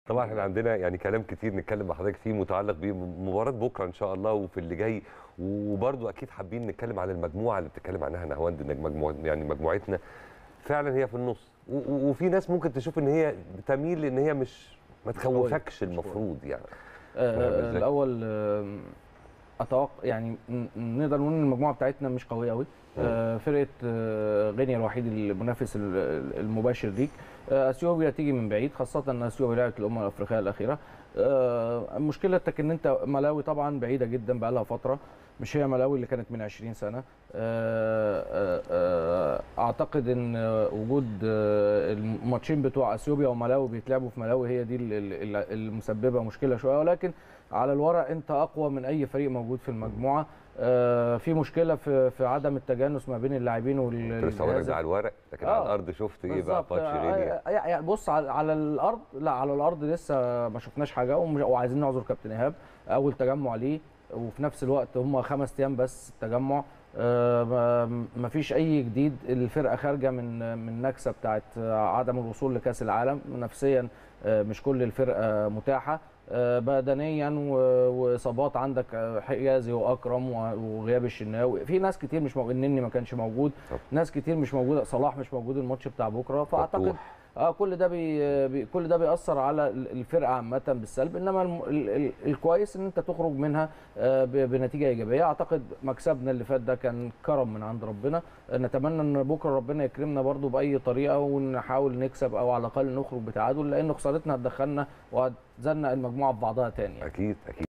طبعا احنا عندنا يعني كلام كتير نتكلم مع حضرتك فيه متعلق بمباراه بكره ان شاء الله وفي اللي جاي وبرضو اكيد حابين نتكلم عن المجموعه اللي بتتكلم عنها نهاوند إن مجموعه يعني مجموعتنا فعلا هي في النص و- و- وفي ناس ممكن تشوف ان هي تميل لان هي مش ما تخوفكش المفروض يعني فاهم آه، إزاي؟ الاول آه، اتوقع يعني ن- نقدر نقول ان المجموعه بتاعتنا مش قويه قوي آه، فرقه آه، غينيا الوحيد المنافس ال- ال- المباشر ليك آه، اثيوبيا تيجي من بعيد خاصه ان اثيوبيا لعبت الامم الافريقيه الاخيره آه، مشكلتك ان انت ملاوي طبعا بعيده جدا بقى لها فتره مش هي ملاوي اللي كانت من 20 سنه آه، آه، آه، اعتقد ان آه، وجود آه، الماتشين بتوع اثيوبيا وملاوي بيتلعبوا في ملاوي هي دي ال- ال- ال- المسببه مشكله شويه ولكن على الورق انت اقوى من اي فريق موجود في المجموعه آه، في مشكله في في عدم التجانس ما بين اللاعبين وال كنت لسه هقول لك الجهاز ده على الورق لكن آه. على الارض شفت ايه بقى بالظبط. ماتش آه، غينيا آه، يعني بص على على الارض لا على الارض لسه ما شفناش حاجه ومش- وعايزين نعذر كابتن ايهاب اول تجمع ليه وفي نفس الوقت هم خمس ايام بس التجمع ما فيش اي جديد الفرقه خارجه من من نكسه بتاعت عدم الوصول لكاس العالم نفسيا آه، مش كل الفرقه متاحه آه، بدنيا و- واصابات عندك آه، حجازي واكرم و- وغياب الشناوي في ناس كتير مش موجود النني ما كانش موجود طب. ناس كتير مش موجوده صلاح مش موجود الماتش بتاع بكره فاعتقد فتوح. اه كل ده بي بي كل ده بيأثر على ال- الفرقه عامه بالسلب انما الم ال ال الكويس ان انت تخرج منها آه، ب- بنتيجه ايجابيه اعتقد مكسبنا اللي فات ده كان كرم من عند ربنا آه، نتمنى ان بكره ربنا يكرمنا برضو باي طريقه ونحاول نكسب او على الاقل نخرج بتعادل لان خسارتنا هتدخلنا وهتزنق المجموعه في بعضها تاني يعني. اكيد اكيد